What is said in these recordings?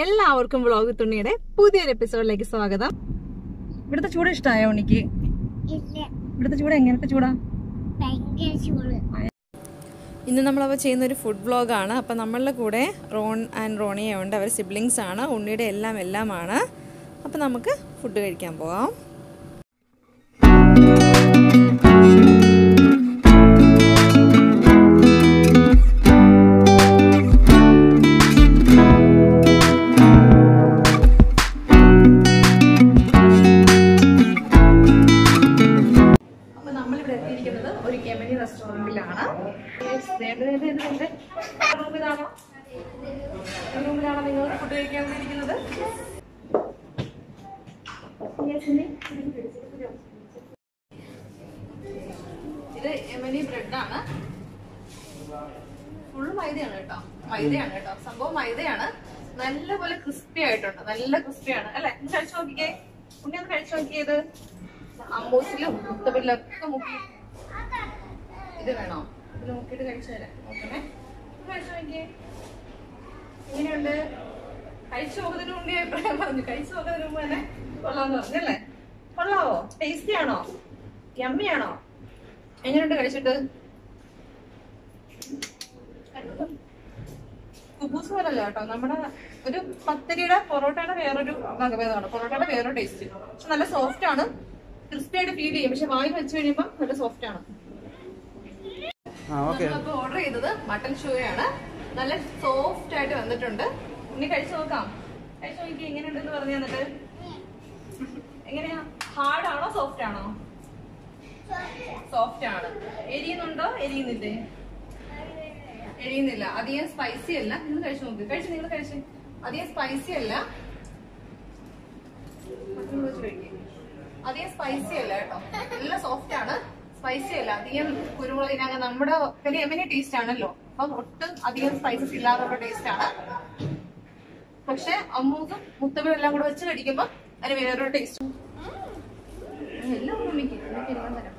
എല്ലാവർക്കും വ്ളോഗ് തുണിയുടെ പുതിയൊരു എപ്പിസോഡിലേക്ക് സ്വാഗതം ഇവിടുത്തെ ചൂട് ഇഷ്ടമായോ ഉണ്ണിക്ക് ഇല്ല ഇവിടുത്തെ ചൂട് എങ്ങനത്തെ ചൂടാ ഭയങ്കര ചൂട് ഇന്ന് നമ്മളപ്പോൾ ചെയ്യുന്ന ഒരു ഫുഡ് വ്ളോഗാണ് അപ്പോൾ നമ്മളുടെ കൂടെ റോൺ ആൻഡ് റോണിയ ഉണ്ട് അവർ സിബ്ലിങ്സ് ആണ് ഉണ്ണിയുടെ എല്ലാം എല്ലാമാണ് അപ്പോൾ നമുക്ക് ഫുഡ് കഴിക്കാൻ പോകാം അപ്പൊ നമ്മളിവിടെ എത്തിയിരിക്കുന്നത് ഒരു കെമനി റെസ്റ്റോറന്റിലാണ് റൂമിലാണോ റൂമിലാണോ നിങ്ങൾ ഫുഡ് കഴിക്കാൻ വേണ്ടിയിരിക്കുന്നത് ഇത് എമനി ബ്രെഡാണ് ഫുൾ മൈദയാണ് കേട്ടോ മൈദയാണ് കേട്ടോ സംഭവം മൈദയാണ് നല്ലപോലെ ക്രിസ്പി ആയിട്ടുണ്ട് നല്ല ക്രിസ്പിയാണ് അല്ലെ ഒന്ന് കഴിച്ചു നോക്കിക്കേ ഉണ്ണി ഒന്ന് കഴിച്ചു നോക്കിയത് അമ്മൂസിലും മുത്തപ്പിലൊക്കെ മുക്കി ഇത് വേണോ ഇത് മുക്കിയിട്ട് കഴിച്ചു തരാം നോക്കണേ ഒന്ന് കഴിച്ചു നോക്കിയേ എങ്ങനെയുണ്ട് കഴിച്ചു നോക്കുന്നതിന് മുന്നേ അഭിപ്രായം പറഞ്ഞു കഴിച്ചു നോക്കുന്നതിന് മുമ്പ് തന്നെ കൊള്ളാന്ന് പറഞ്ഞല്ലേ കൊള്ളാവോ ടേസ്റ്റി ആണോ യമ്മി ആണോ എങ്ങനെയുണ്ട് കഴിച്ചിട്ട് കുബൂസ് പോലല്ല കേട്ടോ നമ്മുടെ ഒരു പത്തരിയുടെ പൊറോട്ടയുടെ വേറൊരു വകഭേദമാണ് പൊറോട്ടയുടെ വേറൊരു ടേസ്റ്റ് പക്ഷെ നല്ല സോഫ്റ്റ് ആണ് ക്രിസ്പി ആയിട്ട് ഫീൽ ചെയ്യും പക്ഷെ വായി വെച്ച് കഴിയുമ്പോൾ നല്ല സോഫ്റ്റ് ആണ് നമ്മളിപ്പോ ഓർഡർ ചെയ്തത് മട്ടൻ ഷൂയാണ് നല്ല സോഫ്റ്റ് ആയിട്ട് വന്നിട്ടുണ്ട് ഇനി കഴിച്ചു നോക്കാം കഴിച്ചു നോക്കി എങ്ങനെയുണ്ടെന്ന് പറഞ്ഞു തന്നിട്ട് എങ്ങനെയാ ഹാർഡ് ആണോ സോഫ്റ്റ് ആണോ സോഫ്റ്റ് ആണ് എരിയുന്നുണ്ടോ എരിയുന്നില്ലേ എരിയുന്നില്ല അധികം സ്പൈസി അല്ല നിങ്ങൾ കഴിച്ചു നോക്ക് കഴിച്ചു നിങ്ങൾ കഴിച്ച് അധികം സ്പൈസി അല്ല മറ്റൊന്ന് വെച്ച് കഴിക്ക്. അധികം സ്പൈസി അല്ല കേട്ടോ നല്ല സോഫ്റ്റ് ആണ് സ്പൈസി അല്ല അധികം കുരുമുളകിനങ്ങ് നമ്മുടെ വലിയ എമിനി ടേസ്റ്റ് ആണല്ലോ അപ്പം ഒട്ടും അധികം സ്പൈസസ് ഇല്ലാത്ത ടേസ്റ്റ് ആണ് പക്ഷെ അമ്മൂക്കും മുത്തലും എല്ലാം കൂടെ വെച്ച് കഴിക്കുമ്പോ അതിന് വേറൊരു ടേസ്റ്റ് എല്ലാം ഉണ്ണിക്ക് ഉണ്ണിക്ക് എല്ലാം തരാം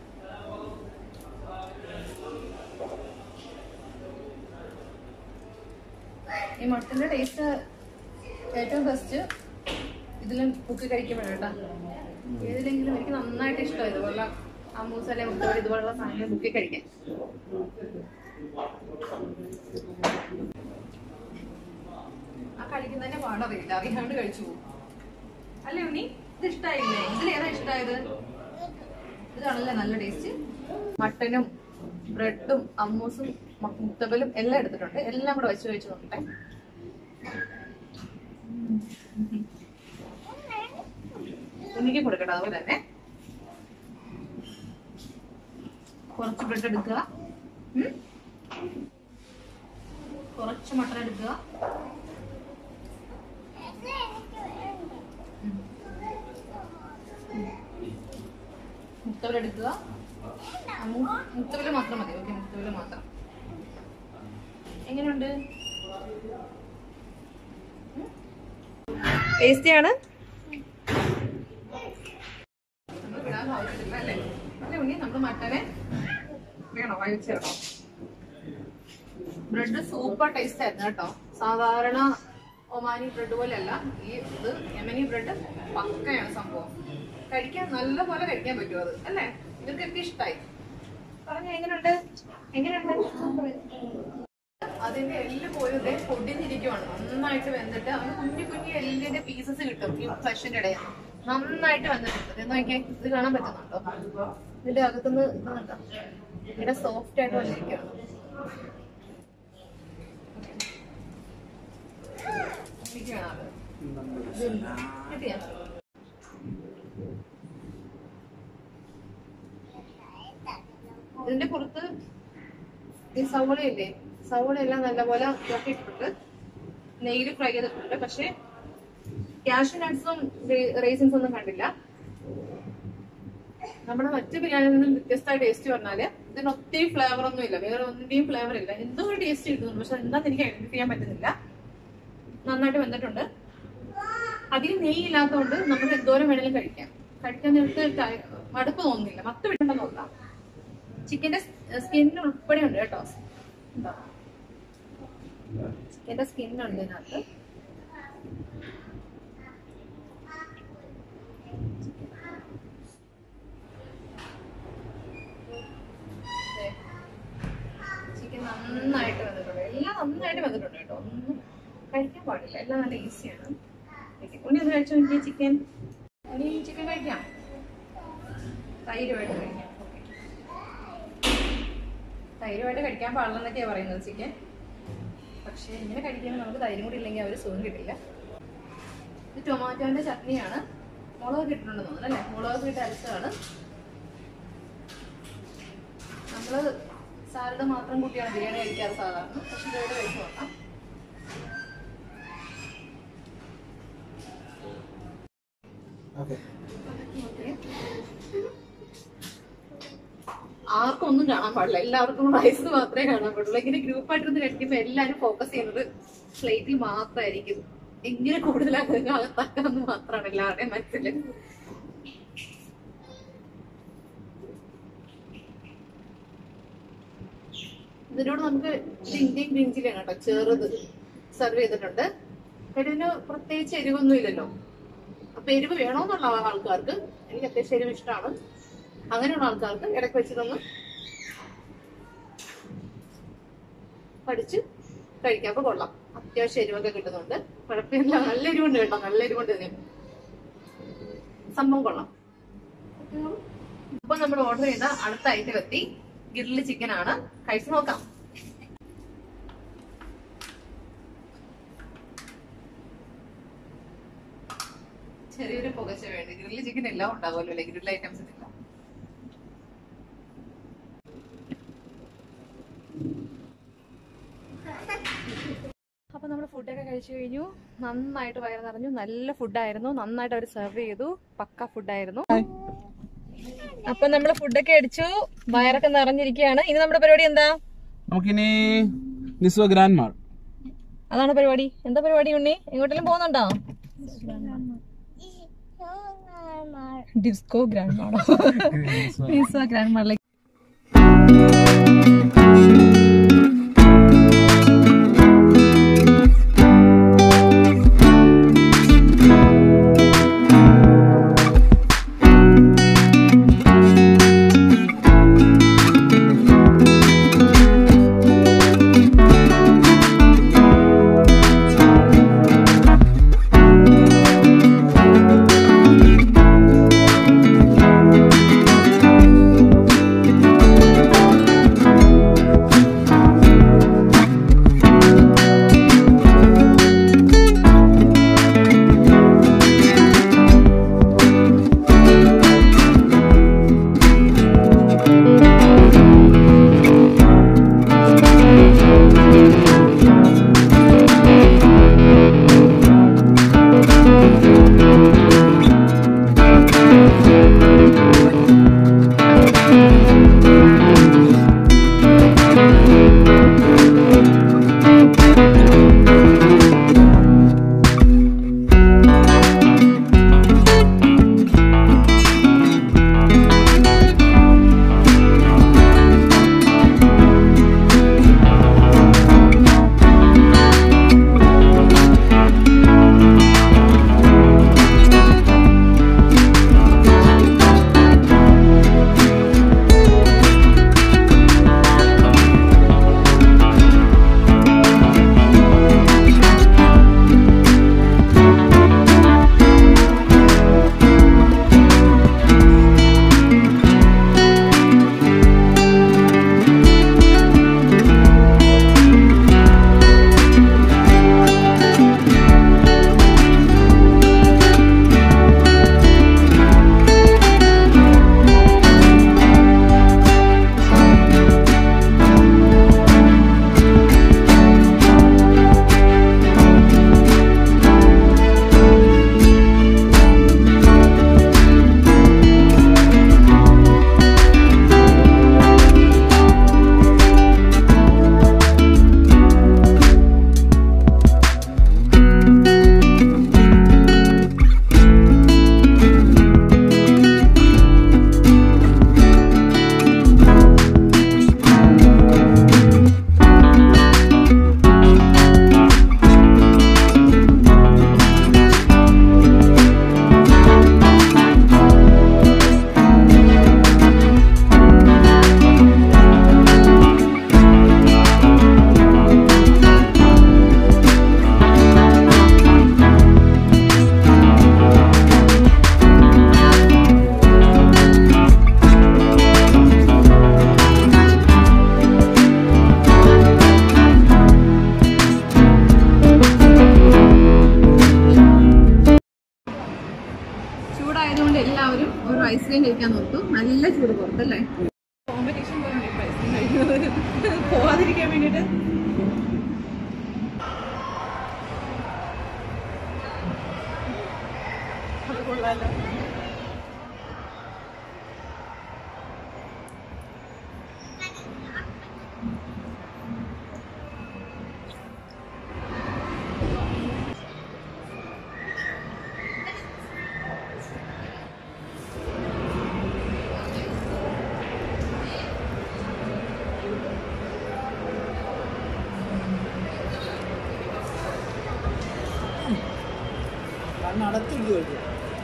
ഈ മട്ടന്റെ ടേസ്റ്റ് ഏറ്റവും ബെസ്റ്റ് ഇതിലും മുക്കി കഴിക്കുമ്പോഴാണ് കേട്ടോ ഏതിലെങ്കിലും എനിക്ക് നന്നായിട്ട് ഇഷ്ടമാണ് ഇതുപോലെ അമ്മൂസ് അല്ലെ മുട്ടോട് ഇതുപോലുള്ള സാധനങ്ങൾ മുക്കി കഴിക്കാൻ ആ കഴിക്കുന്നതിന്റെ പാടറിയില്ല അറിയാണ്ട് കഴിച്ചു പോകും അല്ലേ ഉണ്ണി ഇത് ഇഷ്ടായില്ലേ ഇതിലേതാ ഇഷ്ടായത് ഇതാണല്ലേ നല്ല ടേസ്റ്റ് മട്ടനും ബ്രെഡും അമ്മൂസും മ- മുത്തബലും എല്ലാം എടുത്തിട്ടുണ്ട് എല്ലാം കൂടെ വെച്ച് കഴിച്ച് നോക്കട്ടെ ഉണ്ണിക്ക് കൊടുക്കട്ടെ അതുപോലെ തന്നെ കുറച്ച് ബ്രെഡ് എടുക്കുക ഉം. കുറച്ച് മട്ടൺ എടുക്കുക മുത്തവല എടുക്കുക മുത്തവല മാത്രം മതി ഓക്കെ മുത്തവല മാത്രം എങ്ങനെയുണ്ട് ടേസ്റ്റിയാണ് നമ്മൾ വിടാൻ ആവശ്യമില്ല അല്ലേ അല്ലേ ഉണ്ണി നമ്മൾ മട്ടനെ വേണോ വഴിച്ചേർന്നോ ബ്രെഡ് സൂപ്പർ ടേസ്റ്റ് ആയിരുന്നു കേട്ടോ സാധാരണ ഒമാനി ബ്രെഡ് പോലെയല്ല ഈ ഇത് യമനി ബ്രെഡ് പക്കയാണ് സംഭവം കഴിക്കാൻ നല്ല പോലെ കഴിക്കാൻ പറ്റും അത് അല്ലേ ഇവർക്കൊക്കെ ഇഷ്ടമായി പറഞ്ഞ എങ്ങനെയുണ്ട് എങ്ങനെയുണ്ട് അതിന്റെ എല്ല് പോലും ദേ പൊടിഞ്ഞിരിക്കുവാണ് നന്നായിട്ട് വെന്തിട്ട് അത് കുഞ്ഞു കുഞ്ഞു എല്ലിന്റെ പീസസ് കിട്ടും ഈ ഫ്ലഷിന്റെ ഇടയിൽ നന്നായിട്ട് വന്നിട്ടുണ്ട് ഇത് നോക്കിയേ ഇത് കാണാൻ പറ്റുന്നുണ്ടോ ഇതിന്റെ അകത്തുനിന്ന് ഇത് കണ്ടോ ഇവിടെ സോഫ്റ്റ് ആയിട്ട് വന്നിരിക്കുകയാണ് ഇരിക്കുകയാണ് അത്. ഇത് കിട്ടിയോ? ഇതിന്റെ പുറത്ത് ഈ സവോളയില്ലേ സവോള എല്ലാം നല്ലപോലെ ഇട്ടിട്ടുണ്ട് നെയ്യിൽ ഫ്രൈ ചെയ്തിട്ടുണ്ട് പക്ഷെ ക്യാഷ് നട്ട്സും റേസിൻസും ഒന്നും കണ്ടില്ല നമ്മുടെ മറ്റു ബിരിയാണിയിൽ നിന്നും വ്യത്യസ്തമായ ടേസ്റ്റ് പറഞ്ഞാല് ഇതിന് ഒത്തിരി ഫ്ലേവർ ഒന്നും ഇല്ല വേറെ ഒന്നിന്റെയും ഫ്ലേവർ ഇല്ല എന്തോ ഒരു ടേസ്റ്റ് കിട്ടുന്നുണ്ട് പക്ഷെ എന്താന്ന് എനിക്ക് ഐഡന്റിഫൈ ചെയ്യാൻ പറ്റുന്നില്ല നന്നായിട്ട് വെന്തിട്ടുണ്ട് അധികം നെയ്യ് ഇല്ലാത്തതുകൊണ്ട് നമുക്ക് എന്തോരം വേണേലും കഴിക്കാം കഴിക്കാൻ നേരത്ത് ട- മടുപ്പ് തോന്നുന്നില്ല മത്ത് വിടണ്ടെന്ന് നോക്കാം ചിക്കന്റെ സ്കിൻ ഉൾപ്പെടെ ഉണ്ട് കേട്ടോ എന്താ ചിക്കന്റെ സ്കിൻ ഉണ്ട് ഇതിനകത്ത് വന്നിട്ടുണ്ട് കേട്ടോ ഒന്നും കഴിക്കാൻ പാടില്ല എല്ലാം നല്ല ഈസിയാണ് ഉണ്ണി ഒന്ന് കഴിച്ചു നോക്കിയ ചിക്കൻ ഉണ്ണി ചിക്കൻ കഴിക്കാം തൈരുമായിട്ട് കഴിക്കാം ഓക്കെ തൈരുമായിട്ട് കഴിക്കാൻ പാടില്ലെന്നൊക്കെയാണ് പറയുന്നത് ചിക്കൻ പക്ഷേ ഇങ്ങനെ കഴിക്കുമ്പോൾ നമുക്ക് തൈരും കൂടി ഇല്ലെങ്കിൽ അവർ സുഖം കിട്ടില്ല ഇത് ടൊമാറ്റോന്റെ ചട്നിയാണ് മുളക് ഇട്ടിട്ടുണ്ടെന്ന് തോന്നുന്നു അല്ലേ മുളക് ഇട്ട് അരച്ചതാണ് നമ്മള് സാലഡ് മാത്രം കൂട്ടിയാണ് ബിരിയാണി കഴിക്കാറ് സാധാരണ പക്ഷെ ഇതോടെ കഴിച്ചു നോക്കാം Okay. ആർക്കും ഒന്നും കാണാൻ പാടില്ല എല്ലാവർക്കും റൈസ് മാത്രമേ കാണാൻ പാടുള്ളൂ ഇങ്ങനെ ഗ്രൂപ്പായിട്ടിരുന്ന് കഴിക്കുമ്പോൾ എല്ലാവരും ഫോക്കസ് ചെയ്യുന്നത് പ്ലേറ്റിൽ മാത്രമായിരിക്കും എങ്ങനെ കൂടുതലാക്കുക അകത്താക്കാന്ന് മാത്രമാണ് എല്ലാവരുടെയും മനസ്സിൽ ഇതിനോട് നമുക്ക് ഇത് ഇന്ത്യൻ ഗ്രീൻ ചില്ലിയാണ് കേട്ടോ ചെറുത് സെർവ് ചെയ്തിട്ടുണ്ട് ഇതിന് പ്രത്യേകിച്ച് എരിവൊന്നും ഇല്ലല്ലോ അപ്പൊ എരിവ് വേണമെന്നുള്ള ആൾക്കാർക്ക് എനിക്ക് അത്യാവശ്യം എരിവ് ഇഷ്ടമാണ് അങ്ങനെയുള്ള ആൾക്കാർക്ക് ഇടയ്ക്ക് വെച്ചതൊന്ന് പഠിച്ച് കഴിക്കാൻ അപ്പൊ കൊള്ളാം അത്യാവശ്യം എരിവൊക്കെ കിട്ടുന്നുണ്ട് കുഴപ്പമില്ല നല്ല എരിവുണ്ട് കേട്ടോ നല്ല എരിവുണ്ട് ഇതിന് സംഭവം കൊള്ളാം അപ്പൊ നമ്മൾ ഓർഡർ ചെയ്ത അടുത്ത ഐറ്റം എത്തി ഗിരില് ചിക്കൻ ആണ് കഴിച്ചു നോക്കാം ചെറിയൊരു പുകച്ച വേണ്ടി ഗ്രില്ല് ചിക്കൻ എല്ലാം ഉണ്ടാവുമല്ലോ അല്ലെ ഗ്രിൽ ഐറ്റംസ് എല്ലാം അപ്പോൾ നമ്മൾ ഫുഡൊക്കെ കഴിച്ചു കഴിഞ്ഞു നന്നായിട്ട് വയറ് നിറഞ്ഞു നല്ല ഫുഡായിരുന്നു നന്നായിട്ട് അവർ സെർവ് ചെയ്തു പക്ക ഫുഡായിരുന്നു അപ്പൊ നമ്മൾ ഫുഡൊക്കെ അടിച്ചു വയറൊക്കെ നിറഞ്ഞിരിക്കുകയാണ് ഇനി നമ്മുടെ പരിപാടി എന്താ നമുക്കിനി നിസ്വ ഗ്രാൻഡ് മാൾ അതാണ് പരിപാടി എന്താ പരിപാടി ഉണ്ണി എങ്ങോട്ടെങ്കിലും പോകുന്നുണ്ടോ ഡിസ്കോ ഗ്രാൻഡ് മാളോ ഡിസ്കോ ഗ്രാൻഡ് മാളിലേക്ക് കഴിക്കുന്നത് പോവാതിരിക്കാൻ വേണ്ടിയിട്ട് അത് കൊള്ളാലോ കണ്ണടച്ചിരിക്കും